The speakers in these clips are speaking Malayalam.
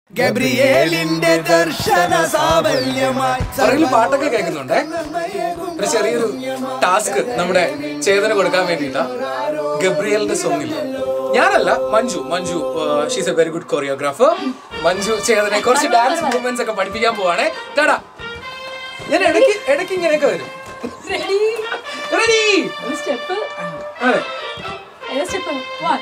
ഗബ്രിയേലിന്റെ ദർശന സാഫല്യമായി പുറകിൽ പാട്ടൊക്കെ കേൾക്കുന്നുണ്ടേ ഒരു ചെറിയൊരു ടാസ്ക് നമ്മുടെ ചേതന കൊടുക്കാൻ വേണ്ടിയിട്ടാ ഗബ്രിയലിന്റെ സോങ്ങിൽ ഞാനല്ല Manju Manju she's a very good choreographer Manju ചേതനെ കുറച്ച് ഡാൻസ് മൂവ്മെന്റ്സ് ഒക്കെ പഠിപ്പിക്കാൻ പോവാണേ ടാടാ ഞാൻ ഇടയ്ക്ക് ഇടയ്ക്ക് ഇങ്ങനെയൊക്കെ വരും റെഡി സ്റ്റെപ്പ് അതെ ഏതാ സ്റ്റെപ്പ് വൺ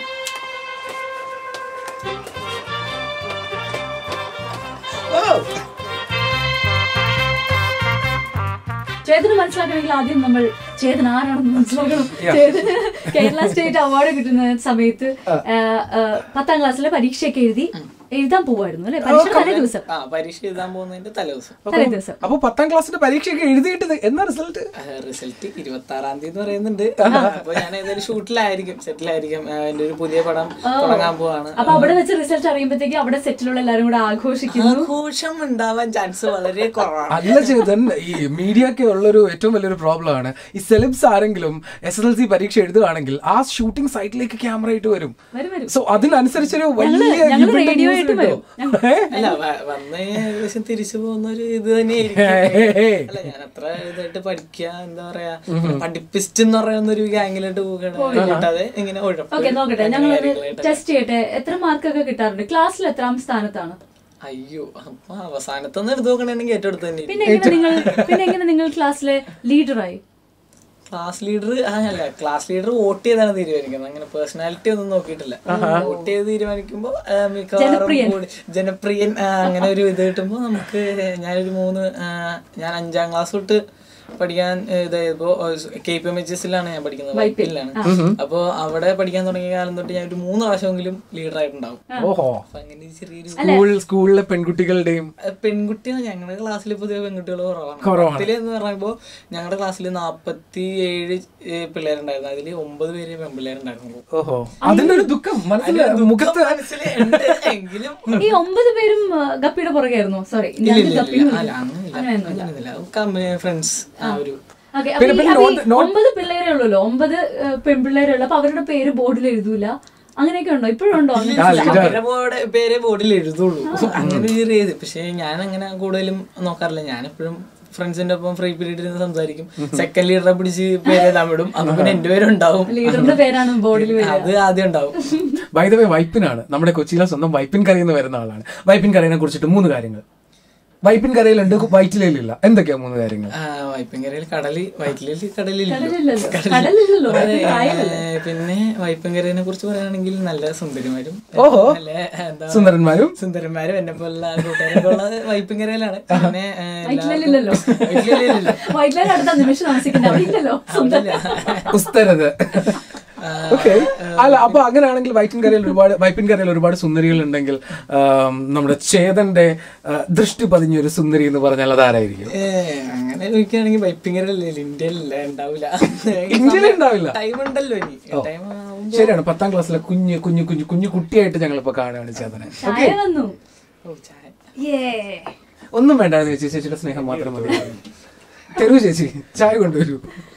ചേതന് മനസ്സിലാക്കണമെങ്കിൽ ആദ്യം നമ്മൾ ചേതൻ ആരാണെന്ന് മനസ്സിലാക്കണം ചേതന് കേരള സ്റ്റേറ്റ് അവാർഡ് കിട്ടുന്ന സമയത്ത് ആ, ആ, പത്താം ക്ലാസ്സിലെ പരീക്ഷയൊക്കെ എഴുതി എഴുതാൻ പോവായിരുന്നു അല്ലെ പരീക്ഷ തലേ ദിവസം ആ പരീക്ഷ എഴുതാൻ പോകുന്നതിന്റെ തലേദിവസം തലേ ദിവസം അപ്പൊ പത്താം ക്ലാസ്സിന്റെ പരീക്ഷയൊക്കെ എഴുതിയിട്ട് എന്നാ റിസൾട്ട് റിസൾട്ട് ഇരുപത്തി ആറാം തീയതി പറയുന്നുണ്ട് അപ്പൊ ഞാൻ ഏതായാലും ഷൂട്ടിലായിരിക്കും സെറ്റിലായിരിക്കും ആ, എന്റെ ഒരു പുതിയ പടം തുടങ്ങാൻ പോവാണ് അപ്പൊ അവിടെ വെച്ച് റിസൾട്ട് അറിയുമ്പോഴത്തേക്ക് അവിടെ സെറ്റിലുള്ള എല്ലാരും കൂടെ ആഘോഷിക്കുന്നു ആഘോഷം ഉണ്ടാവാൻ ചാൻസ് വളരെ കുറവാണ് അല്ല ചേതൻ ഈ മീഡിയ ഒക്കെ ഉള്ളൊരു ഏറ്റവും വലിയൊരു പ്രോബ്ലം ആണ് ഈ സെലിബ്സ് ആരെങ്കിലും എസ് എസ് എൽ സി പരീക്ഷ എഴുതുകയാണെങ്കിൽ ആ ഷൂട്ടിംഗ് സൈറ്റിലേക്ക് ക്യാമറ ആയിട്ട് വരും വരും വരും സോ അതിനനുസരിച്ചൊരു ഞങ്ങള് വലിയ ഞങ്ങള് event radio news ആയിട്ട് വരും. കിട്ടും. ഞങ്ങൾ- ഏ? അല്ല വ- വന്ന് ഏകദേശം തിരിച്ചു പോകുന്ന ഒരു ഇത് ഹേ, തന്നെയായിരിക്കും ഹേ, ഹേ. അല്ല ഞാൻ അത്ര ഇതായിട്ട് പഠിക്കുക എന്താ പറയാ പഠിപ്പിസ്റ്റ് എന്ന് പറയുന്ന ഒരു ഗ്യാങ്ങിലോട്ട് പോവുകയാണ് അതെ ഇങ്ങനെ ഉഴപ്പ് ഓക്കെ നോക്കട്ടെ ഞങ്ങൾ കാര്യങ്ങളായിട്ട്. ടെസ്റ്റ് ചെയ്യട്ടെ എത്ര മാർക്കൊക്കെ കിട്ടാറുണ്ട് ക്ലാസ്സിൽ എത്രാം സ്ഥാനത്താണ് അയ്യോ അപ്പൊ അവസാനത്തൊന്ന് എടുത്ത് നോക്കണെങ്കിൽ ഏറ്റവും അടുത്ത് തന്നെ പിന്നെ എങ്ങനെ നിങ്ങൾ പിന്നെ എങ്ങനെ നിങ്ങൾ ക്ലാസ്സിലെ ലീഡറായി ക്ലാസ് ലീഡർ അങ്ങനല്ല ക്ലാസ് ലീഡർ വോട്ട് ചെയ്താണ് തീരുമാനിക്കുന്നത് അങ്ങനെ പേഴ്സണാലിറ്റി ഒന്നും നോക്കിയിട്ടില്ല വോട്ട് ചെയ്ത് തീരുമാനിക്കുമ്പോ ആ, മിക്കവാറും ജനപ്രിയൻ. കൂടി- ജനപ്രിയൻ ആ, അങ്ങനെ ഒരു ഇത് കിട്ടുമ്പോ നമുക്ക് ഞാനൊരു മൂന്ന് ആ, ഞാൻ അഞ്ചാം ക്ലാസ് തൊട്ട് പഠിക്കാൻ ഇതായപ്പോ കെ പി എം എച്ച് എസിലാണ് ഞാൻ പഠിക്കുന്നത് വൈപ്പിലാണ് അപ്പൊ അവിടെ പഠിക്കാൻ തുടങ്ങിയ കാലം തൊട്ട് ഞാൻ ഒരു മൂന്ന് പ്രാവശ്യമെങ്കിലും ലീഡർ ആയിട്ടുണ്ടാവും ഓഹോ അപ്പൊ അങ്ങനെ ഒരു ചെറിയൊരു സ്കൂൾ സ്കൂളിലെ പെൺകുട്ടികളുടെയും പെൺകുട്ടികൾ ഞങ്ങളുടെ ക്ലാസ്സിൽ പൊതുവെ പെൺകുട്ടികൾ കുറവാണ് കുറവാണ്. പത്തില് എന്ന് പറയുമ്പോ ഞങ്ങളുടെ ക്ലാസ്സിൽ നാപ്പത്തി ഏഴ് പിള്ളേരുണ്ടായിരുന്നു അതിൽ ഒമ്പത് പേര് പെൺപിള്ളേരുണ്ടായിരുന്നു ഓഹോ അതിന്റെ ഒരു ദുഃഖം മനസ്സിലായി മുഖത്ത് മനസ്സിലുണ്ട് എങ്കിലും ഈ ഒമ്പത് പേരും ആ, ഗപ്പിയുടെ പുറകെയായിരുന്നു സോറി ഇല്ല, ഇല്ല, ഇല്ല. അല്ല, അങ്ങനെയില്ല. അങ്ങനെയൊന്നുമില്ല. ഫ്രണ്ട്സ് ആ ഒരു ഓക്കെ അപ്പൊ ഈ- അപ്പൊ ഈ ഒമ്പത് പിള്ളേരേ ഉള്ളല്ലോ ഒമ്പത് ആ, പെൺപിള്ളേരേ ഉള്ളൂ അപ്പൊ അവരുടെ പേര് ബോർഡിൽ എഴുതൂല അങ്ങനെയൊക്കെ ഉണ്ടോ ഇപ്പോഴും ഉണ്ടോ അങ്ങനെ അവരുടെ ബോർഡ് പേരെ ബോർഡിൽ എഴുതുള്ളൂ അങ്ങനെ ഒരു ചെറിയ ഇത് പക്ഷെ ഞാൻ അങ്ങനെ കൂടുതലും നോക്കാറില്ല ഞാൻ എപ്പോഴും ഫ്രണ്ട്സിന്റെ ഒപ്പം ഫ്രീ പീരീഡിൽ നിന്ന് സംസാരിക്കും സെക്കൻഡ് ലീഡറെ പിടിച്ച് പേര് എഴുതാൻ വിടും അപ്പൊ പിന്നെ എന്റെ പേരുണ്ടാവും ലീഡറിന്റെ പേരാണ് ബോർഡിൽ വരിക അത് ആദ്യം ഉണ്ടാവും വൈദവേ വൈപ്പിനാണ് നമ്മുടെ കൊച്ചിയിലെ സ്വന്തം വൈപ്പിൻ കരയിൽ നിന്ന് വരുന്ന ആളാണ് വൈപ്പിൻ കരയിനെ കുറിച്ചിട്ട് മൂന്ന് കാര്യങ്ങൾ വൈപ്പിൻ കരയിലുണ്ട് വൈറ്റിലയിലില്ല എന്തൊക്കെയാ മൂന്ന് കാര്യങ്ങൾ ആ, വൈപ്പിൻകരയിൽ കടല് വൈറ്റിലിൽ കടലില്ല കടലില്ലല്ലോ കടലില്ലല്ലോ അതെ, കായലല്ലേ ഏ, പിന്നെ വൈപ്പിൻകരയെ കുറിച്ച് പറയുകയാണെങ്കിൽ നല്ല സുന്ദരിമാരും ഓഹോ. നല്ല എന്താ സുന്ദരന്മാരും സുന്ദരന്മാരും എന്നെ പോലുള്ള കൂട്ടുകാരൊക്കെ ഉള്ളത് വൈപ്പിൻകരയിലാണ് പിന്നെ ഏ, വൈറ്റിലല്ലോ വൈറ്റിലയിലില്ല. വൈറ്റിലെ അടുത്ത നിമിഷം താമസിക്കുന്നത് അവിടെ ഇല്ലല്ലോ അവിടില്ല. ഉസ്തരത് ഓക്കെ അല്ല അപ്പൊ അങ്ങനെയാണെങ്കിൽ വൈപ്പിൻ കരയിൽ ഒരുപാട് വൈപ്പിൻ കരയിൽ ഒരുപാട് സുന്ദരികൾ ഉണ്ടെങ്കിൽ ആം, നമ്മുടെ ചേതന്റെ ആ, ദൃഷ്ടി പതിഞ്ഞ ഒരു സുന്ദരി എന്ന് പറഞ്ഞാൽ അതാരായിരിക്കും ഏ, അങ്ങനെ ചോദിക്കുകയാണെങ്കിൽ വൈപ്പിൻകരല്ലേ ഇന്ത്യയിലില്ല ഉണ്ടാവില്ല ഇന്ത്യയിൽ ഉണ്ടാവില്ല ടൈം ഉണ്ടല്ലോ ഇനി ടൈം ആവുമ്പോ ശരിയാണ് പത്താം ക്ലാസ്സിലെ കുഞ്ഞ് കുഞ്ഞു കുഞ്ഞു കുഞ്ഞു കുട്ടിയായിട്ട് ഞങ്ങൾ ഇപ്പൊ കാണുകയാണ് ചേതനെ ചായ വന്നു ഓ, ചായ. ഏ ഒന്നും വേണ്ടായിരുന്നു ചേച്ചി ചേച്ചിയുടെ സ്നേഹം മാത്രം മതി തരൂ ചേച്ചി ചായ കൊണ്ടുവരൂ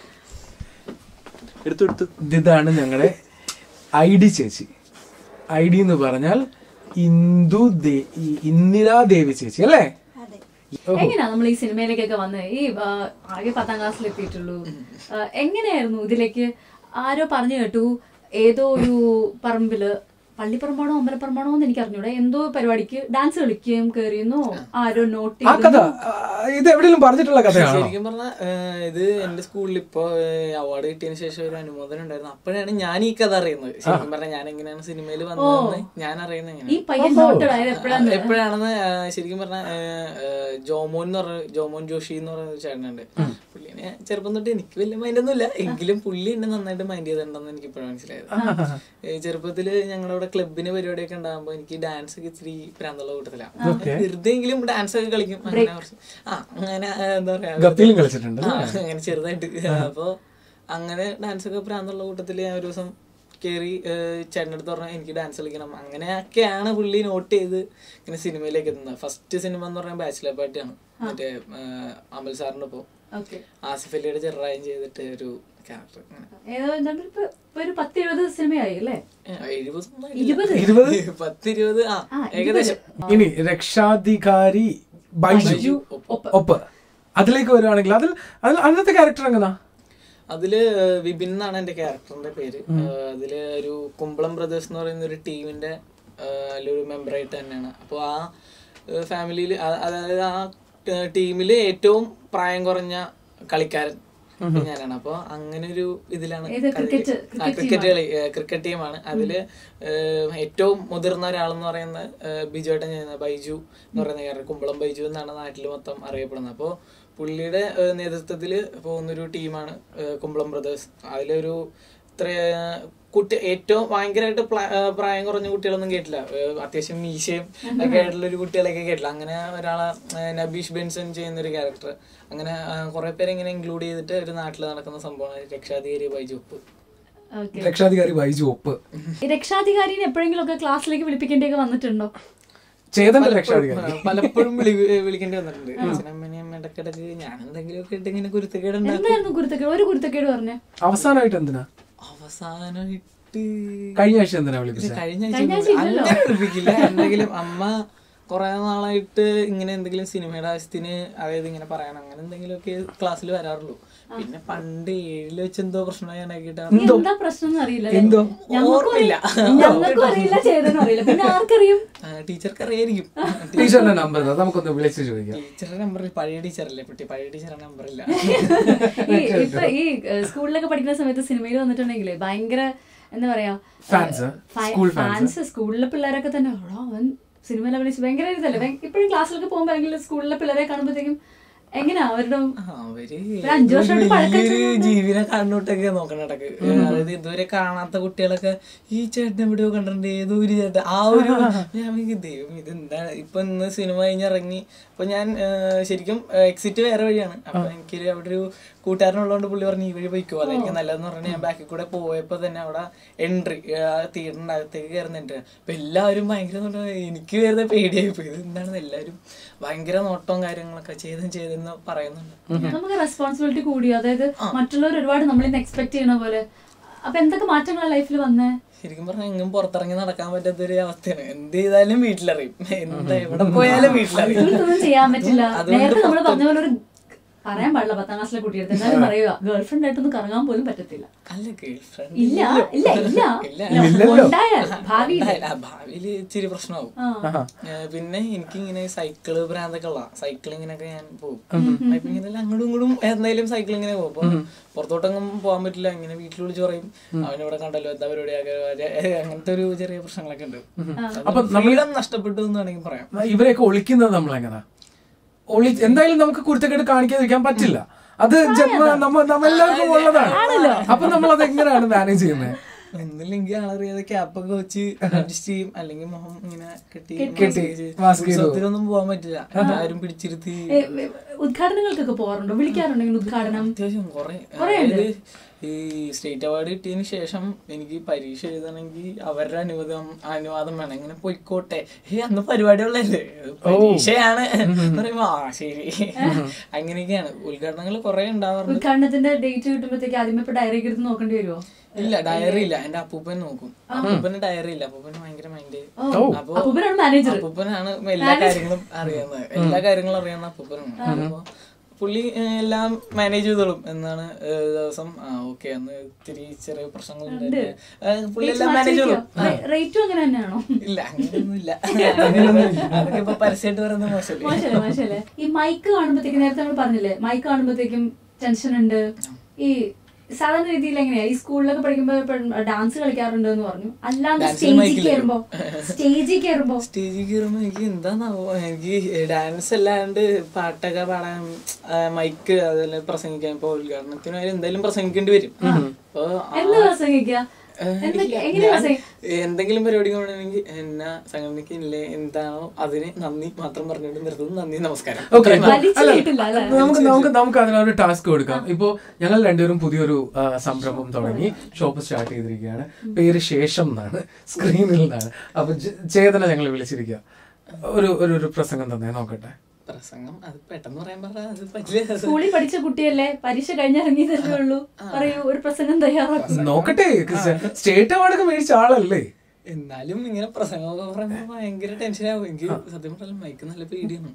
എടുത്തു എടുത്തു ഇതാണ് ഞങ്ങളുടെ ഐ ഡി ചേച്ചി ഐ ഡി എന്ന് പറഞ്ഞാൽ ഇന്ദു ദേ ഈ ഇന്ദിരാ ദേവി ചേച്ചി അല്ലേ എങ്ങനെയാ നമ്മൾ ഈ സിനിമയിലേക്കൊക്കെ വന്ന് ഈ ആ, ആകെ പത്താം ക്ലാസ്സിൽ എത്തിയിട്ടുള്ളൂ ആ, എങ്ങനെയായിരുന്നു ഇതിലേക്ക് ആരോ പറഞ്ഞു കേട്ടു ഏതോ ഒരു പറമ്പില് പള്ളിപ്പറമ്പാണോ അമ്പലപ്പറമ്പാണോ എന്ന് എനിക്ക് അറിഞ്ഞൂടെ എന്തോ പരിപാടിക്ക് ഡാൻസ് കളിക്കുകയും കയറിയെന്നോ ആരോ നോട്ട് ആ കഥ ആ, ഇത് എവിടെയെങ്കിലും പറഞ്ഞിട്ടുള്ള കഥയാണോ ശരിക്കും പറഞ്ഞാൽ ഇത് എന്റെ സ്കൂളിൽ ഇപ്പോ അവാർഡ് കിട്ടിയതിന് ശേഷം ഒരു അനുമോദനം ഉണ്ടായിരുന്നു അപ്പോഴാണ് ഞാൻ ഈ കഥ അറിയുന്നത് ശരിക്കും പറഞ്ഞാൽ ഞാൻ എങ്ങനെയാണ് സിനിമയിൽ വന്നതെന്ന് ഞാൻ അറിയുന്നത് ഈ എങ്ങനെയാണ് പയ്യൻ നോട്ടഡ് ആയത് എപ്പോഴാന്ന് എപ്പോഴാണെന്ന് ആ, ശരിക്കും പറഞ്ഞ ജോമോൻ എന്ന് പറഞ്ഞ ജോമോൻ ജോഷി എന്ന് പറയുന്ന ഒരു ചേട്ടനുണ്ട് പുള്ളിനെ ചെറുപ്പം തൊട്ട് എനിക്ക് വലിയ മൈൻഡ് ഒന്നും ഇല്ല എങ്കിലും പുള്ളി എന്നെ നന്നായിട്ട് മൈൻഡ് ചെയ്തിട്ടുണ്ടെന്ന് എനിക്ക് ഇപ്പോഴാണ് മനസ്സിലായത് ഏ, ചെറുപ്പത്തില് ഞങ്ങളുടെ അവിടെ ക്ലബിന് പരിപാടിയൊക്കെ ഉണ്ടാകുമ്പോ എനിക്ക് ഡാൻസ് ഒക്കെ ഇത്തിരി പ്രാന്തുള്ള കൂട്ടത്തിലാണ് വെറുതെ എങ്കിലും ഡാൻസ് ഒക്കെ കളിക്കും അങ്ങനെ കുറച്ച് ആ അങ്ങനെ ആ, എന്താ പറയാ ഗപ്പിയിലും കളിച്ചിട്ടുണ്ട് ആ, അങ്ങനെ ചെറുതായിട്ട് അപ്പൊ അങ്ങനെ ഡാൻസ് ഒക്കെ പ്രാന്തുള്ള കൂട്ടത്തില് ഞാൻ ഒരു ദിവസം കയറി ചേട്ടൻ്റെ അടുത്ത് പറഞ്ഞാൽ എനിക്ക് ഡാൻസ് കളിക്കണം അങ്ങനെയൊക്കെയാണ് പുള്ളി നോട്ട് ചെയ്ത് ഇങ്ങനെ സിനിമയിലേക്ക് എത്തുന്നത് ഫസ്റ്റ് സിനിമ എന്ന് പറഞ്ഞാൽ ബാച്ചിലർ പാർട്ടിയാണ് മറ്റേ ഏഹ്, അമൽ സാറിൻ്റെ ഒപ്പം ഓക്കെ ആസിഫ് അലിയുടെ ചെറുറായും ചെയ്തിട്ട് ഒരു ക്യാരക്ടർ ഏതോ എന്താണ്ട് ഇപ്പൊ ഇപ്പൊ ഒരു പത്ത് എഴുപത് സിനിമയായി അല്ലേ എഴുപത് ഇരുപത്? പത്തിരുപത് ആ ആ, ഏകദേശം ഇനി രക്ഷാധികാരി ബൈജു ഒപ്പ്. ഒപ്പ് അതിലേക്ക് വരുവാണെങ്കിൽ അതിൽ അതിൽ അന്നത്തെ ക്യാരക്ടർ എങ്ങനാ അതില് വിപിൻ എന്നാണ് എന്റെ ക്യാരക്ടറിന്റെ പേര് ഏഹ് അതില് ഒരു കുമ്പളം ബ്രദേഴ്സ് എന്ന് പറയുന്ന ഒരു ടീമിന്റെ ഒരു മെമ്പറായിട്ട് തന്നെയാണ് അപ്പോൾ ആ ഫാമിലിയിൽ അതായത് ആ ടീമിൽ ഏറ്റവും പ്രായം കുറഞ്ഞ കളിക്കാരൻ ഞാനാണ് അപ്പോൾ അങ്ങനെ ഒരു ഇതിലാണ് ഏത് cricket- cricket ക്രിക്കറ്റ് കളി ക്രിക്കറ്റ് ടീമാണ് അതില് ഏഹ് ഏറ്റവും മുതിർന്ന ഒരാളെന്ന് പറയുന്നത് ഏഹ് ബിജുവേട്ടൻ ചെയ്യുന്ന ബൈജു എന്ന് പറയുന്ന ക്യാരക്ടർ കുമ്പളം ബൈജു എന്നാണ് നാട്ടിൽ മൊത്തം അറിയപ്പെടുന്നത് അപ്പോൾ പുള്ളിയുടെ ഏഹ് നേതൃത്വത്തിൽ പോകുന്നൊരു ടീമാണ് ഏഹ് കുമ്പളം ബ്രദേഴ്സ് അതിലൊരു ഇത്ര കുട്ടി ഏറ്റവും ഭയങ്കരമായിട്ട് പ്ല- ഏഹ് പ്രായം കുറഞ്ഞ കുട്ടികളൊന്നും കേട്ടില്ല ഏഹ് അത്യാവശ്യം മീശയും ഒക്കെ ആയിട്ടുള്ള ഒരു കുട്ടികളൊക്കെ കേട്ടില്ല അങ്ങനെ ഒരാളെ ഏഹ് നബീഷ് ബെൻസൺ ചെയ്യുന്ന ഒരു ക്യാരക്ടർ അങ്ങനെ ഏഹ് കുറെ പേരെ ഇങ്ങനെ ഇൻക്ലൂഡ് ചെയ്തിട്ട് ഒരു നാട്ടിൽ നടക്കുന്ന സംഭവമാണ് രക്ഷാധികാരി ബൈജുപ്പ് ഓക്കെ രക്ഷാധികാരി ബൈജു ഒപ്പ് രക്ഷാധികാരിനെ എപ്പോഴെങ്കിലും ഒക്കെ ക്ലാസ്സിലേക്ക് വിളിപ്പിക്കേണ്ടിയൊക്കെ വന്നിട്ടുണ്ടോ ചേതന്റെ രക്ഷാധികാരി ആ, പലപ്പോഴും വിളി വിളിക്കേണ്ടി വന്നിട്ടുണ്ട് അച്ഛനമ്മനെയും ഇടക്കിടക്ക് ഞാൻ എന്തെങ്കിലും ഒക്കെ ഇട്ട് ഇങ്ങനെ കുരുത്തക്കേട് ഉണ്ടാക്കും എന്തായിരുന്നു കുരുത്തക്കേട് ഒരു കുരുത്തക്കേട് പറഞ്ഞേ അവസാനമായിട്ട് എന്തിനാ അവസാനമായിട്ട് കഴിഞ്ഞ ആഴ്ച എന്തിനാ ഇത് വിളിപ്പിച്ചത് കഴിഞ്ഞ കഴിഞ്ഞ ആഴ്ച ആഴ്ച ഇല്ലല്ലോ. അങ്ങനെ വിളിപ്പിക്കില്ല എന്തെങ്കിലും അമ്മ കുറെ നാളായിട്ട് ഇങ്ങനെ എന്തെങ്കിലും സിനിമയുടെ ആവശ്യത്തിന് അതായത് ഇങ്ങനെ പറയണം അങ്ങനെ എന്തെങ്കിലുമൊക്കെ ക്ലാസ്സിൽ വരാറുള്ളൂ പിന്നെ പണ്ട് ഏഴില് വെച്ച് എന്തോ പ്രശ്നം ഞാൻ ആക്കിയിട്ട് നീ എന്താ പ്രശ്നം എന്ന് അറിയില്ല അല്ലേ? എന്തോ? ഞങ്ങൾക്കും ഓർമ്മയില്ല. അറിയില്ല. ഞങ്ങൾക്കും അറിയില്ല ചേതനും അറിയില്ല പിന്നെ ആർക്കറിയും ടീച്ചർക്ക് അറിയായിരിക്കും ടീച്ചറിന്റെ നമ്പർ നമുക്കൊന്ന് വിളിച്ചു ചോദിക്കാം ടീച്ചറുടെ നമ്പറിൽ പഴയ ടീച്ചറല്ലേ കുട്ടി പഴയ ടീച്ചറുടെ നമ്പറില്ല ഈ ഇപ്പൊ ഈ ഏഹ്, സ്കൂളിലൊക്കെ പഠിക്കുന്ന സമയത്ത് സിനിമയിൽ വന്നിട്ടുണ്ടെങ്കിലേ ഭയങ്കര എന്താ പറയാ Fans, school fans. ഫാൻസ് സ്കൂളിലെ പിള്ളേരൊക്കെ തന്നെ "എടാ, അവൻ സിനിമയിൽ അഭിനയിച്ച് ഭയങ്കര ഇതല്ലേ ഇപ്പോഴും ക്ലാസ്സിലൊക്കെ പോകുമ്പോ അല്ലെങ്കിൽ സ്കൂളിലെ പിള്ളേരെ കാണുമ്പോഴത്തേക്കും എങ്ങനെയാ അവരുടെ അവര് ഒരു അഞ്ച് വർഷമായിട്ട് പഴക്കം വലിയൊരു ജീവനെ കാണുന്നോട്ടൊക്കെ നോക്കണ ഇടക്ക് അതായത് ഇതുവരെ കാണാത്ത കുട്ടികളൊക്കെ ഈ ചേട്ടൻ എവിടെയോ കണ്ടിട്ടുണ്ട് ഏതോ ഒരു ചേട്ടൻ ആ ഒരു ഞാൻ വിചാരിക്കും, ദൈവം ഇതെന്താണ് ഇപ്പൊ ഇന്ന് സിനിമ കഴിഞ്ഞിറങ്ങി അപ്പൊ ഞാൻ ആ, ശരിക്കും എക്സിറ്റ് വേറെ വഴിയാണ് അപ്പൊ എനിക്ക് അവിടെ ഒരു കൂട്ടുകാരനുള്ളതുകൊണ്ട് പുള്ളി പറഞ്ഞു ഈ വഴി പോയിക്കോ അതായിരിക്കും നല്ലതെന്ന് പറഞ്ഞ് ഞാൻ ബാക്കിൽ കൂടെ പോയപ്പോ തന്നെ അവിടെ എൻട്രി തിയേറ്ററിന്റെ അകത്തേക്ക് കയറുന്നുണ്ട് അപ്പൊ എല്ലാവരും ഭയങ്കര നോട്ടം. എനിക്ക് വരുന്ന പേടിയായി പോയി ഇത് എന്താണെന്ന് എല്ലാവരും ഭയങ്കര നോട്ടവും കാര്യങ്ങളൊക്കെ ചെയ്തും ചെയ്തെന്ന് പറയുന്നുണ്ട് നമുക്ക് റെസ്പോൺസിബിലിറ്റി കൂടി അതായത് മറ്റുള്ളവർ ഒരുപാട് നമ്മളിൽ നിന്ന് എക്സ്പെക്ട് ചെയ്യണ പോലെ അപ്പൊ എന്തൊക്കെ മാറ്റങ്ങളാണ് ലൈഫിൽ വന്നേ ശരിക്കും പറഞ്ഞാൽ എങ്ങും പുറത്തിറങ്ങി നടക്കാൻ പറ്റാത്ത ഒരു അവസ്ഥയാണ് എന്ത് ചെയ്താലും വീട്ടിലറിയും എന്താ എവിടെ പോയാലും വീട്ടിലറിയും ഇതൊന്നും ചെയ്യാൻ പറ്റില്ല അതുകൊണ്ട് നേരത്തെ നമ്മൾ പുറത്ത് പറഞ്ഞ പോലെ ഒരു പറയാൻ പാടില്ല പത്താം ക്ലാസ്സിലെ കുട്ടിയെടുത്ത് എന്നാലും പറയുക ഗേൾഫ്രണ്ട് ആയിട്ടൊന്നും കറങ്ങാൻ പോലും പറ്റത്തില്ല അല്ല ഗേൾഫ്രണ്ട് ഇല്ല ഇല്ല ഇല്ല ഇല്ല. ഉണ്ടായാൽ ഭാവിയിൽ ഉണ്ടായില്ല. ആ, ഭാവിയില് ഇച്ചിരി പ്രശ്നമാവും ആ ഏഹ് പിന്നെ എനിക്ക് ഇങ്ങനെ സൈക്കിള് ഭ്രാന്തൊക്കെ ഉള്ള സൈക്ലിങ്ങിനൊക്കെ ഞാൻ പോകും അപ്പൊ ഇങ്ങനെ അങ്ങോട്ടും ഇങ്ങോട്ടും എന്തായാലും സൈക്കിൾ ഇങ്ങനെ പോകും അപ്പൊ പുറത്തോട്ടൊന്നും പോകാൻ പറ്റില്ല ഇങ്ങനെ വീട്ടിൽ വിളിച്ച് പറയും അവനിവിടെ കണ്ടല്ലോ എന്താ പരിപാടിയാക്കുക അങ്ങനത്തെ ഒരു ചെറിയ പ്രശ്നങ്ങളൊക്കെ ഉണ്ട് അപ്പൊ ഫ്രീഡം നഷ്ടപ്പെട്ടു എന്ന് വേണമെങ്കിൽ പറയാം ഇവരെയൊക്കെ ഒളിക്കുന്നത് നമ്മൾ എങ്ങനെ ഒളി എന്തായാലും നമുക്ക് കുരുത്തക്കേട് കാണിക്കാതിരിക്കാൻ പറ്റില്ല അത് ജന്മ നമ്മ നമ്മെല്ലാവർക്കും ഉള്ളതാണ് അപ്പൊ നമ്മൾ അത് എങ്ങനെയാണ് മാനേജ് ചെയ്യുന്നത് ഒന്നില്ലെങ്കിൽ ആളറിയാതെ ക്യാപ്പൊക്കെ വെച്ച് അഡ്ജസ്റ്റ് ചെയ്യും അല്ലെങ്കിൽ മുഖം ഇങ്ങനെ കെട്ടി കെട്ടി, mask mask ചെയ്തു. ഉത്സവത്തിനൊന്നും പോകാൻ പറ്റില്ല എല്ലാവരും പിടിച്ചിരുത്തി ഏ, ഏ, ഉദ്ഘാടനങ്ങൾക്കൊക്കെ പോകാറുണ്ടോ വിളിക്കാറുണ്ടോ ഇങ്ങനെ ഉദ്ഘാടനം അത്യാവശ്യം കുറെ കുറേ ഉണ്ട്. അതായത് ഈ സ്റ്റേറ്റ് അവാർഡ് കിട്ടിയതിന് ശേഷം എനിക്ക് പരീക്ഷ എഴുതണമെങ്കിൽ അവരുടെ അനുവാദം അനുവാദം വേണം ഇങ്ങനെ പൊയ്ക്കോട്ടെ ഏ അന്ന് പരിപാടികളല്ലേ പരീക്ഷയാണ് എന്ന് പറയുമ്പോ ആ ശരി അങ്ങനെയൊക്കെയാണ് ഉദ്ഘാടനങ്ങൾ കുറെ ഉണ്ടാവാറുണ്ട് ഉദ്ഘാടനത്തിന്റെ ഡേറ്റ് കിട്ടുമ്പോഴത്തേക്ക് ആദ്യമേ ഇപ്പൊ ഡയറി എടുത്ത് നോക്കേണ്ടി വരുമോ ഇല്ല ഡയറി ഇല്ല എന്റെ അപ്പൂപ്പൻ നോക്കും അപ്പൂപ്പന് ഡയറി ഇല്ല അപ്പൂപ്പന് ഭയങ്കര മൈൻഡ് ഓ അപ്പൂപ്പനാണ് മാനേജർ അപ്പൂപ്പനാണ് എല്ലാ കാര്യങ്ങളും അറിയാവുന്നത് എല്ലാ കാര്യങ്ങളും അറിയാവുന്ന അപ്പൂപ്പനാണ് അപ്പൊ പുള്ളി ഏഹ്, എല്ലാം മാനേജ് ചെയ്തോളും എന്നാണ് ഏഹ്, ദിവസം ആ ഓക്കെ അന്ന് ഇത്തിരി ചെറിയ പ്രശ്നങ്ങളുണ്ട് ഏഹ്, പുള്ളി എല്ലാം മാനേജ് ചെയ്തോളും റേറ്റും അങ്ങനെ തന്നെയാണോ ഇല്ല അങ്ങനെയൊന്നും ഇല്ല അതൊക്കെ ഇപ്പൊ പരസ്യമായിട്ട് പറയുന്നത് മോശമല്ലേ മോശല്ലേ മോശല്ലേ ഈ മൈക്ക് കാണുമ്പോഴത്തേക്കും നേരത്തെ നമ്മൾ പറഞ്ഞില്ലേ മൈക്ക് കാണുമ്പോഴത്തേക്കും ടെൻഷൻ ഉണ്ട് ഈ സാധാരണ രീതിയിൽ എങ്ങനെയാ ഈ സ്കൂളിലൊക്കെ പഠിക്കുമ്പോ ഡാൻസ് കളിക്കാറുണ്ട് എന്ന് പറഞ്ഞു അല്ലാണ്ട് Dance സ്റ്റേജിൽ mic ല്. കയറുമ്പോ സ്റ്റേജിൽ കയറുമ്പോ സ്റ്റേജിൽ കയറുമ്പോ എനിക്ക് എന്താന്നാവോ എനിക്ക് ഡാൻസ് അല്ലാണ്ട് പാട്ടൊക്കെ പാടാൻ മൈക്ക് അതിൽ പ്രസംഗിക്കാൻ ഇപ്പൊ ഉദ്ഘാടനത്തിന് വരെ എന്തായാലും പ്രസംഗിക്കേണ്ടി വരും അപ്പൊ ആ- എന്ത് പ്രസംഗിക്കുക എന്തൊക്കെ- എങ്ങനെയാ ഞാൻ say? എന്തെങ്കിലും പരിപാടി കാണുകയാണെങ്കിൽ എന്നാ സംഘടനയ്ക്കില്ലേ എന്താണോ അതിന് നന്ദി മാത്രം പറഞ്ഞുകൊണ്ട് നിർത്തുന്നു നന്ദി നമസ്കാരം ഓക്കെ വലിച്ചു നീട്ടില്ല അല്ലേ? നമുക്ക് നമുക്ക് നമുക്ക് അതിനൊരു ടാസ്ക് കൊടുക്കാം ഇപ്പോ ഞങ്ങൾ രണ്ടുപേരും പുതിയൊരു ആ, സംരംഭം തുടങ്ങി ഷോപ്പ് സ്റ്റാർട്ട് ചെയ്തിരിക്കുകയാണ് പേര് ശേഷം എന്നാണ് സ്ക്രീനിൽ നിന്നാണ് അപ്പൊ ജ- ചേതന ഞങ്ങൾ വിളിച്ചിരിക്കുക ഒരു ഒരു ഒരു പ്രസംഗം തന്നെ നോക്കട്ടെ പ്രസംഗം അത് പെട്ടെന്ന് പറയാൻ പറഞ്ഞാൽ അത് പറ്റില്ല സ്കൂളിൽ പഠിച്ച കുട്ടിയല്ലേ പരീക്ഷ കഴിഞ്ഞിറങ്ങിയതല്ലേ ഉള്ളൂ പറയൂ ഒരു പ്രസംഗം തയ്യാറാക്കും നോക്കട്ടെ സ്റ്റേറ്റ് അവാർഡൊക്കെ മേടിച്ച ആളല്ലേ എന്നാലും ഇങ്ങനെ പ്രസംഗമൊക്കെ പറയുമ്പോ ഭയങ്കര ടെൻഷനാവും എനിക്ക് സത്യം പറഞ്ഞാൽ മൈക്ക് നല്ല പേടിയാണ്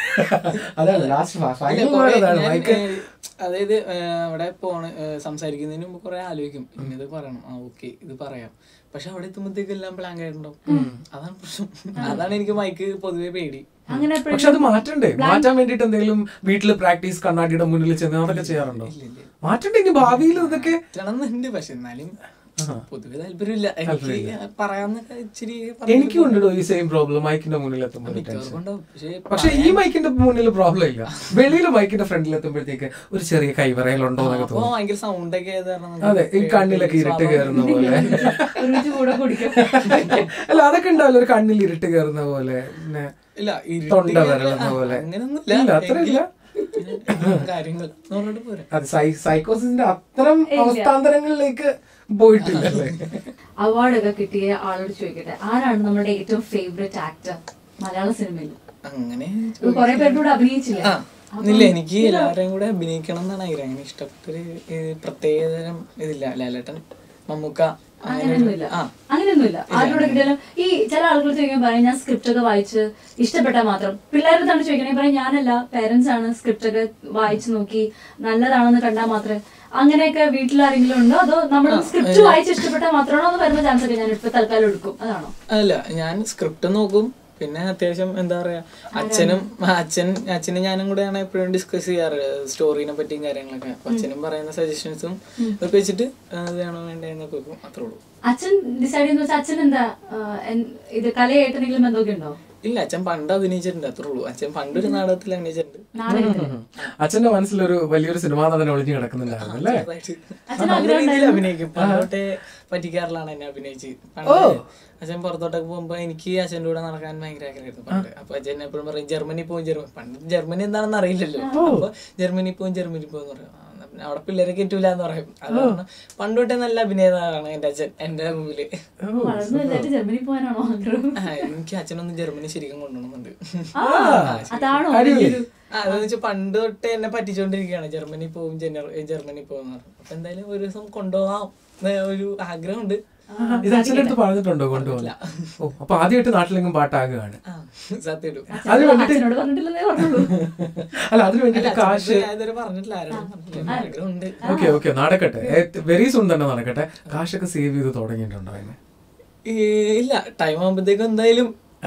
അതാണ് ലാസ്റ്റ് അല്ല, ഫൈനൽ കുറേ അതാണ് ഞാൻ, മൈക്ക് ഏഹ്, അതായത് ഏഹ്, അവിടെ പോണ ഏഹ്, സംസാരിക്കുന്നതിന് മുമ്പ് കുറെ ആലോചിക്കും ഇന്നത് പറയണം ആ ഓക്കെ ഇത് പറയാം പക്ഷെ അവിടെ എത്തുമ്പോഴത്തേക്ക് എല്ലാം ബ്ലാങ്ക് ആയിട്ടുണ്ടാവും അതാണ് പ്രശ്നം അതാണ് എനിക്ക് മൈക്ക് പൊതുവെ പേടി അങ്ങനെ പക്ഷെ അത് മാറ്റണ്ടേ മാറ്റാൻ വേണ്ടിട്ട് എന്തെങ്കിലും വീട്ടില് പ്രാക്ടീസ് കണ്ണാടിയുടെ മുന്നിൽ ചെന്ന് അതൊക്കെ ചെയ്യാറുണ്ടോ മാറ്റണ്ടേ ഇനി ഭാവിയിൽ ഇതൊക്കെ എന്നുണ്ട് പക്ഷെ എന്നാലും പൊതുവെ താല്പര്യമില്ല എനിക്ക് പറയാന്നൊക്കെ ഇച്ചിരി എനിക്കും ഉണ്ടോ ഈ സെയിം പ്രോബ്ലം മൈക്കിന്റെ മുന്നിൽ എത്തുമ്പോൾ ടെൻഷൻ മിക്കവർക്കുണ്ടാവും പക്ഷെ പക്ഷെ ഈ മൈക്കിന്റെ മുന്നിൽ പ്രോബ്ലം ഇല്ല വെളിയിൽ മൈക്കിന്റെ ഫ്രണ്ടിൽ എത്തുമ്പോഴത്തേക്ക് ഒരു ചെറിയ കൈവറയലുണ്ടോ എന്നൊക്കെ അപ്പൊ തോന്നും ഭയങ്കര സൗണ്ട് ഒക്കെ ആയത് കാരണം അതെ ഈ കണ്ണിലൊക്കെ ഇരുട്ട് കയറുന്ന പോലെ ഒരുമിച്ച് കൂടെ കുടിക്കും അല്ല അതൊക്കെ ഉണ്ടാവില്ല ഒരു കണ്ണിൽ ഇരുട്ട് കയറുന്ന പോലെ പിന്നെ ഇല്ല ഇരുട്ട് തൊണ്ട കയറുന്ന- വരളുന്ന ആ, പോലെ അങ്ങനൊന്നുമില്ല ഇല്ല അത്ര ഇല്ല എങ്കിലും കാര്യങ്ങൾ എന്ന് പറഞ്ഞിട്ട് പോരാ അത് സൈക്കോസിന്റെ അത്തരം അവസ്ഥാന്തരങ്ങളിലേക്ക് പോയിട്ടില്ല അല്ലേ അവാർഡ് ഒക്കെ കിട്ടിയ ആളോട് ചോദിക്കട്ടെ ആരാണ് നമ്മുടെ ഏറ്റവും ഫേവറേറ്റ് ആക്ടർ മലയാള സിനിമയിൽ അങ്ങനെ കുറെ പേരുടെ കൂടെ അഭിനയിച്ചില്ലേ ആ ഇല്ല എനിക്ക് എല്ലാവരെയും കൂടെ അഭിനയിക്കണം എന്നാണ് ആഗ്രഹം അങ്ങനെ ഇഷ്ടപ്പെട്ടൊരു ഏഹ്, പ്രത്യേകതരം ഇതില്ല ലാലേട്ടൻ മമ്മൂക്ക അങ്ങനെ ഒരു- അങ്ങനെയൊന്നുമില്ല ആ അങ്ങനെയൊന്നുമില്ല ആരോട് കിട്ടിയാലും ഈ ചില ആളുകൾ ചോദിക്കാൻ പറയും ഞാൻ സ്ക്രിപ്റ്റ് ഒക്കെ വായിച്ച് ഇഷ്ടപ്പെട്ടാൽ മാത്രം പിള്ളേരുടെ തന്നെ ചോദിക്കണേ പറയും ഞാനല്ല പേരൻസ് ആണ് സ്ക്രിപ്റ്റ് ഒക്കെ വായിച്ചു നോക്കി നല്ലതാണെന്ന് കണ്ടാൽ മാത്രമേ അങ്ങനെയൊക്കെ വീട്ടിൽ ആരെങ്കിലും ഉണ്ടോ അതോ നമ്മൾ സ്ക്രിപ്റ്റ് വായിച്ച് ഇഷ്ടപ്പെട്ടാൽ മാത്രമാണോ അത് വരുന്ന ചാൻസ് ഒക്കെ ഞാൻ ഇപ്പൊ തൽക്കാലം എടുക്കും അതാണോ അല്ല ഞാൻ സ്ക്രിപ്റ്റ് നോക്കും പിന്നെ അത്യാവശ്യം എന്താ പറയാ അച്ഛനും അച്ഛൻ അച്ഛനും ഞാനും കൂടെയാണ് എപ്പോഴും ഡിസ്കസ് ചെയ്യാറ് സ്റ്റോറീനെ പറ്റിയും കാര്യങ്ങളൊക്കെ അപ്പൊ അച്ഛനും പറയുന്ന സജഷൻസും ഒക്കെ വെച്ചിട്ട് ആ, ഇത് വേണോ വേണ്ടതെന്നൊക്കെ വെക്കും അത്രേ ഉള്ളൂ അച്ഛൻ ഡിസൈഡ് ചെയ്യുന്ന വെച്ചാൽ അച്ഛൻ എന്താ ആ, എൻ- ഇത് കലയായിട്ട് എന്തെങ്കിലും ബന്ധമൊക്കെ ഉണ്ടോ ഇല്ല അച്ഛൻ പണ്ട് അഭിനയിച്ചിട്ടുണ്ട് അത്രേ ഉള്ളൂ അച്ഛൻ പണ്ടൊരു നാടകത്തിൽ അഭിനയിച്ചിട്ടുണ്ട് നാടകത്തില് അച്ഛന്റെ മനസ്സിലൊരു വലിയൊരു സിനിമാ നടൻ ഒളിഞ്ഞു കിടക്കുന്നുണ്ടായിരുന്നു അല്ലേ ചെറുതായിട്ട്. അച്ഛന് നല്ല ആഗ്രഹം രീതിയിൽ ഉണ്ടായിരുന്നു? അഭിനയിക്കും പണ്ടോട്ടെ പറ്റിക്കാറിലാണ് എന്നെ അഭിനയിച്ച് പണ്ട് അച്ഛൻ പുറത്തോട്ടൊക്കെ പോകുമ്പോ എനിക്ക് അച്ഛൻ്റെ കൂടെ നടക്കാൻ ഭയങ്കര ആഗ്രഹമായിരുന്നു പണ്ട് അപ്പൊ അച്ഛൻ എപ്പോഴും പറയും ജർമ്മനി പോകും ജർമ്മനി പണ്ട് ജർമ്മനി എന്താണെന്ന് അറിയില്ലല്ലോ അപ്പൊ ജർമ്മനി പോകും ജർമ്മനി പോകും എന്ന് പറയും ആ, എന്നാ പിന്നെ അവിടെ പിള്ളേരെ കയറ്റൂല എന്ന് പറയും അത് കാരണം പണ്ടോട്ടെ നല്ല അഭിനേതാവാണ് എന്റെ അച്ഛൻ എന്റെ മുമ്പില് വളർന്നു വലുതായിട്ട് ജർമ്മനി പോകാനാണോ ആഗ്രഹം ആ, എനിക്ക് അച്ഛനൊന്ന് ജർമ്മനി ശരിക്കും കൊണ്ടുപോകണമെന്നുണ്ട് ആ അതാണോ വലിയൊരു ആ, അതെന്ന് വെച്ചാൽ പണ്ട് തൊട്ടേ എന്നെ പറ്റിച്ചോണ്ടിരിക്കുകയാണ് ജർമ്മനി പോകും ജനറ- ജർമ്മനി പോകും എന്ന് പറഞ്ഞു അപ്പൊ എന്തായാലും ഒരു ദിവസം കൊണ്ടുപോകാം എന്ന് ഒരു ആഗ്രഹമുണ്ട് ഇത് അച്ഛൻ്റെ അടുത്ത് പറഞ്ഞിട്ടുണ്ടോ കൊണ്ടുപോകില്ല ഓ അപ്പൊ ആദ്യമായിട്ട് നാട്ടിലെങ്കിലും പാട്ടാകുകയാണ് ആ സത്യം അത് വേണ്ടിട്ട് അച്ഛനോട് പറഞ്ഞിട്ടില്ലെന്നേ പറഞ്ഞുള്ളൂ അല്ല അതിന് വേണ്ടിട്ട് കാശ് ഇതുവരെ പറഞ്ഞിട്ടില്ല ആരോടും പറഞ്ഞിട്ടില്ല ആഗ്രഹമുണ്ട് ഓക്കെ ഓക്കെ നടക്കട്ടെ വെരി സൂൺ തന്നെ നടക്കട്ടെ കാശൊക്കെ സേവ് ചെയ്ത് തുടങ്ങിയിട്ടുണ്ടോ അതിന് ഈ, ഇല്ല ടൈം ആകുമ്പോഴത്തേക്കും എന്തായാലും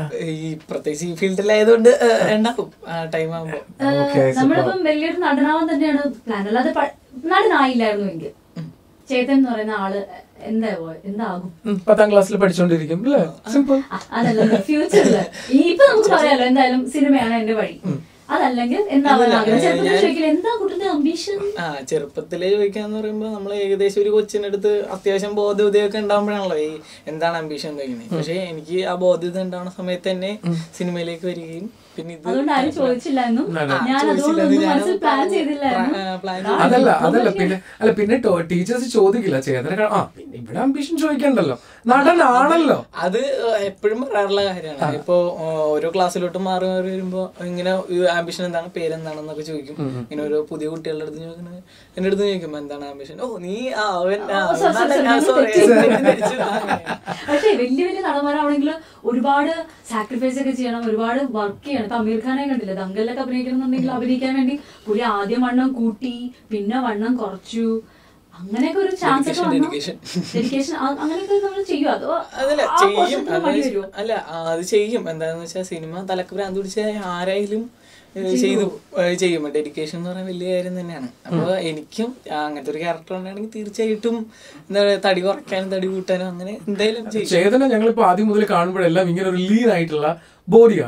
ഈ പ്രത്യേകിച്ച് ഈ ഫീൽഡിലായതുകൊണ്ട് ഉണ്ടാവും ടൈം ആകുമ്പോ ഓക്കെ നമ്മളിപ്പം വലിയൊരു നടനാവാൻ തന്നെയാണ് പ്ലാൻ അല്ലാതെ പ- നടനായില്ലായിരുന്നു എങ്കിൽ ചേതൻ എന്ന് പറയുന്ന ആള് എന്താ പോയ എന്താകും പത്താം ക്ലാസ്സിൽ പഠിച്ചോണ്ടിരിക്കും അല്ലേ സിമ്പിൾ ആ, അതല്ല ഫ്യൂച്ചറില് ഇപ്പൊ നമുക്ക് പറയാലോ എന്തായാലും സിനിമയാണ് എന്റെ വഴി അതല്ലെങ്കിൽ എന്താവാൻ ആഗ്രഹം ചെറുപ്പത്തിൽ ചോദിക്കില്ല എന്താ കുട്ടിന്റെ അംബീഷൻ ആ ചെറുപ്പത്തിലേ ചോദിക്കാന്ന് പറയുമ്പോ നമ്മൾ ഏകദേശം ഒരു കൊച്ചിനടുത്ത് അത്യാവശ്യം ബോധോദയൊക്കെ ഉണ്ടാകുമ്പോഴാണല്ലോ ഈ എന്താണ് അംബീഷൻ ചോദിക്കുന്നത് പക്ഷെ എനിക്ക് ആ ബോധ്യത ഉണ്ടാവുന്ന സമയത്ത് തന്നെ സിനിമയിലേക്ക് വരികയും പിന്നെ ഇത് അതുകൊണ്ട് ആരും ചോദിച്ചില്ല എന്നും അതെ. ഞാൻ അതുകൊണ്ടൊന്നും മനസ്സിൽ പ്ലാൻ ചെയ്തില്ലായിരുന്നു പ്ലാൻ അതല്ല അതല്ല പിന്നെ അല്ല പിന്നെ ടീച്ചേഴ്സ് ചോദിക്കില്ല ചേതന കാ- ആ പിന്നെ ഇവിടെ അംബിഷൻ ചോദിക്കണ്ടല്ലോ നടനാണല്ലോ അത് എപ്പോഴും പറയാറുള്ള കാര്യമാണ് ഇപ്പോ ആ, ഓരോ ക്ലാസ്സിലോട്ട് മാറി മാറി വരുമ്പോ ഇങ്ങനെ ആംബിഷൻ എന്താണ് പേരെന്താണെന്നൊക്കെ ചോദിക്കും ഇങ്ങനെ ഓരോ പുതിയ കുട്ടികളുടെ അടുത്ത് ചോദിക്കുന്നത് എന്റെ അടുത്ത് ചോദിക്കുമ്പോ എന്താണ് ആംബിഷൻ ഓ നീ ആ അവൻ ആ, ഓ, sorry, sorry, അവൻ, ആ, sorry, sorry, തെറ്റി. തെറ്റിദ്ധരിച്ചു. ആ, അങ്ങനെ. പക്ഷേ വലിയ വലിയ നടന്മാരാണെങ്കിൽ ഒരുപാട് സാക്രിഫൈസ് ഒക്കെ ചെയ്യണം ഒരുപാട് വർക്ക് ചെയ്യണം ഇപ്പൊ അമീർ ഖാനെ കണ്ടില്ല ദങ്കലിലൊക്കെ അഭിനയിക്കണം എന്നുണ്ടെങ്കിൽ അഭിനയിക്കാൻ വേണ്ടി പുള്ളി ആദ്യം വണ്ണം കൂട്ടി പിന്നെ വണ്ണം കുറച്ചു അങ്ങനെയൊക്കെ ഒരു ചാൻസ് ഒക്കെ Dedication, വന്നു dedication. ഡെഡിക്കേഷൻ അങ്ങനെയൊക്കെ നമ്മൾ ചെയ്യുമോ അതോ അതല്ല ആ ചെയ്യും portion അത് മടി വരുമോ അല്ല ആ, അത് ചെയ്യും എന്താന്ന് വെച്ചാൽ സിനിമ തലക്ക് ഭ്രാന്ത് പിടിച്ച ആരായാലും ഏ, ചെയ്തു ഏ, ചെയ്യും ഡെഡിക്കേഷൻ എന്ന് പറയുന്നത് വലിയ കാര്യം തന്നെയാണ് അപ്പൊ എനിക്കും ആ, അങ്ങനത്തെ ഒരു ക്യാരക്ടർ ഉണ്ടാണെങ്കിൽ തീർച്ചയായിട്ടും എന്താ പറയാ തടി കുറയ്ക്കാനും തടി കൂട്ടാനും അങ്ങനെ എന്തായാലും ചെയ്യും ചേതന ഞങ്ങളിപ്പോ ആദ്യം മുതൽ കാണുമ്പോഴെല്ലാം ഇങ്ങനെ ഒരു ലീൻ ആയിട്ടുള്ള ബോഡിയാണ്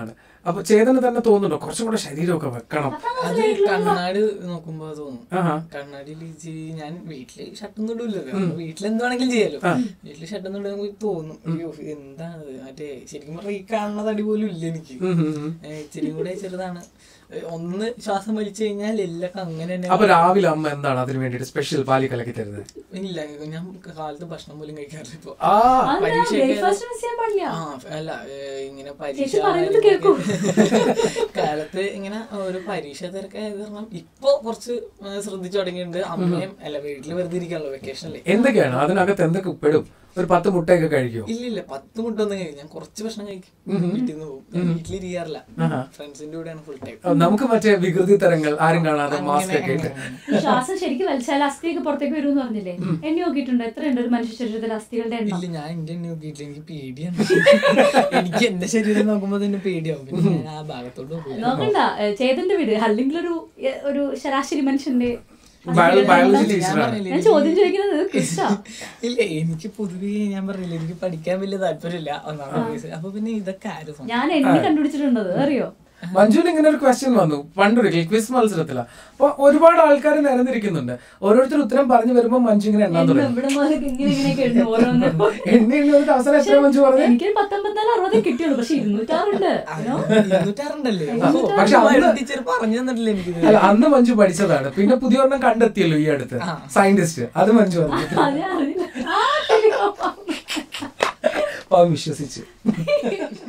അപ്പൊ ചേതന് തന്നെ തോന്നുന്നുണ്ടോ കുറച്ചും കൂടെ ശരീരമൊക്കെ വെക്കണം അത് കണ്ണാടി നോക്കുമ്പോ തോന്നും ആഹാ. കണ്ണാടിയിൽ ഞാൻ വീട്ടില് ഷർട്ടൊന്നും ഇടൂല്ലോ വീട്ടിൽ എന്ത് വേണമെങ്കിലും ചെയ്യാലോ വീട്ടില് ഷർട്ടൊന്നും ഇടാൻ നമുക്ക് തോന്നും അയ്യോ എന്താണ് ഇത്? മറ്റേ ശരിക്കും പറഞ്ഞാൽ ഈ കാണുന്ന തടി പോലും ഇല്ല എനിക്ക് ഉം, ഉം, ഉം. ഏ, ഇച്ചിരി കൂടെ ചെറുതാണ് ഏ, ഒന്ന് ശ്വാസം വലിച്ചു കഴിഞ്ഞാൽ എല്ലൊക്കെ അങ്ങനെ തന്നെ അപ്പൊ രാവിലെ അമ്മ എന്താണ് അതിന് വേണ്ടിട്ട് സ്പെഷ്യൽ പാലി കലക്കി തരുന്നത് ഇല്ല ഞാൻ കാലത്ത് ഭക്ഷണം പോലും കഴിക്കാറില്ല ഇപ്പൊ ആ പരീക്ഷയൊക്കെ- ബ്രേക്ക്ഫാസ്റ്റ് മിസ് ചെയ്യാൻ പാടില്ല ആ അല്ല ഏ, ഇങ്ങനെ പരീക്ഷ ചേച്ചി പറയുന്നത് കേൾക്കൂ. കാലത്ത് ഇങ്ങനെ ഒരു പരീക്ഷ തിരക്ക് ആയത് കാരണം ഇപ്പൊ കുറച്ച് ഏ, ശ്രദ്ധിച്ചു തുടങ്ങിയിട്ടുണ്ട് അമ്മയും അല്ല വീട്ടില് വെറുതെ ഇരിക്കാണല്ലോ വെക്കേഷൻ അല്ലേ എന്തൊക്കെയാണ് അതിനകത്ത് എന്തൊക്കെ പെടും ഒരു പത്ത് മുട്ടയൊക്കെ കഴിക്കുമോ ഇല്ല ഇല്ല പത്ത് മുട്ട ഒന്നും കഴിക്കും ഞാൻ കുറച്ച് ഭക്ഷണം കഴിക്കും വീട്ടിൽ നിന്ന് പോകും ഞാൻ വീട്ടിലിരിക്കാറില്ല ഫ്രണ്ട്സിന്റെ കൂടെയാണ് ഫുൾ ടൈം നമുക്ക് മറ്റേ വികൃതി തരങ്ങൾ ആരും കാണാതെ മാസ്ക് ഒക്കെ ഇട്ട് ഈ ശ്വാസം ശരിക്കും വലിച്ചാൽ അസ്ഥിയൊക്കെ പുറത്തേക്ക് വരും എന്ന് പറഞ്ഞില്ലേ എണ്ണി നോക്കിയിട്ടുണ്ട് എത്രയുണ്ട് ഒരു മനുഷ്യ ശരീരത്തിൽ അസ്ഥികളുടെ എണ്ണം ഇല്ല ഞാൻ എന്റെ എന്നെ നോക്കിയിട്ടില്ല എനിക്ക് പേടിയാണ് എനിക്ക് എന്റെ ശരീരം നോക്കുമ്പോ തന്നെ പേടിയാവും പിന്നെ ഞാൻ ആ ഭാഗത്തോട്ട് പോകില്ല നോക്കണ്ട ഏ, ചേതന്റെ വീട് അല്ലെങ്കിൽ ഒരു ഏ, ഒരു ശരാശരി മനുഷ്യന്റെ ബയോ- ബയോളജി ഞാൻ ടീച്ചറാണ് പറഞ്ഞില്ലേ, ഞാൻ ചോദ്യം ചോദിക്കുന്നത് ക്രിസ്റ്റാ ഇല്ല എനിക്ക് പൊതുവേ ഞാൻ പറഞ്ഞില്ല എനിക്ക് പഠിക്കാൻ വലിയ താല്പര്യമില്ല ഒന്നാമത്തെ കേസ് അപ്പൊ പിന്നെ ഇതൊക്കെ ആരും സം- ഞാൻ എണ്ണി കണ്ടുപിടിച്ചിട്ടുണ്ടത് അറിയോ മഞ്ജുവിന് ഇങ്ങനെ ഒരു ക്വസ്റ്റ്യൻ വന്നു പണ്ടൊരിക്കൽ ക്വിസ് മത്സരത്തില അപ്പൊ ഒരുപാട് ആൾക്കാർ നിരന്നിരിക്കുന്നുണ്ട് ഓരോരുത്തർ ഉത്തരം പറഞ്ഞു വരുമ്പോ മഞ്ജു ഇങ്ങനെ എണ്ണാൻ എന്നെ തുടങ്ങി ഇവിടെ മുതൽ ഇങ്ങനെ ഇങ്ങനെയൊക്കെ എണ്ണും ഓരോന്ന് എണ്ണി എണ്ണി ഒരു അവസരം എത്ര മഞ്ജു പറഞ്ഞു എനിക്ക് പത്തൊമ്പത്തിനാല് അറുപതേ കിട്ടിയുള്ളൂ പക്ഷെ ഇരുന്നൂറ്റാറുണ്ട് ആ, ഇരുന്നൂറ്റാറുണ്ടല്ലേ പക്ഷെ അന്ന് ടീച്ചർ പറഞ്ഞു തന്നിട്ടില്ല എനിക്ക് അല്ല അന്ന് മഞ്ജു പഠിച്ചതാണ് പിന്നെ പുതിയ ഒരെണ്ണം കണ്ടെത്തിയല്ലോ ഈ അടുത്ത് സയന്റിസ്റ്റ് അത് മഞ്ജു പറഞ്ഞു അത് ഞാൻ അറിഞ്ഞില്ല. ആ, ശരി. പാവം വിശ്വസിച്ചു